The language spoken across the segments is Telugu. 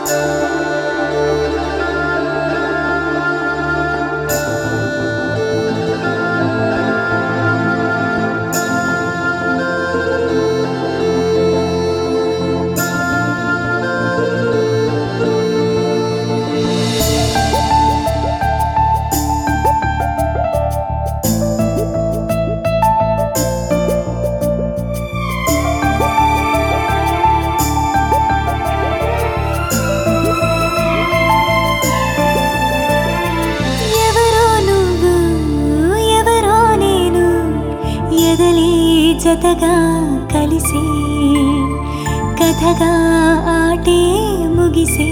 ఎవరో నువ్వు ఎవరో నేను ఎదలే జతగా కలిసే కథగా ఆటే ముగిసే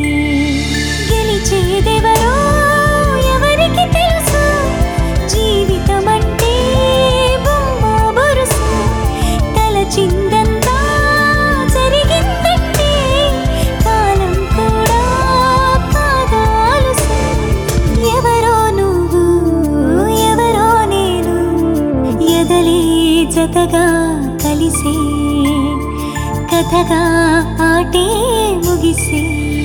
గెలిచేదెవరో ఎవరికి తెలుసు జీవితం అంటే బొమ్మ బొరుసు తలచిందంతా జరిగిందంటే కాలం కూడా కాదాలుసు ఎవరో నువ్వు ఎవరో నేను ఎదలే జతగా కలిసే కథగా ఆటే ముగిసే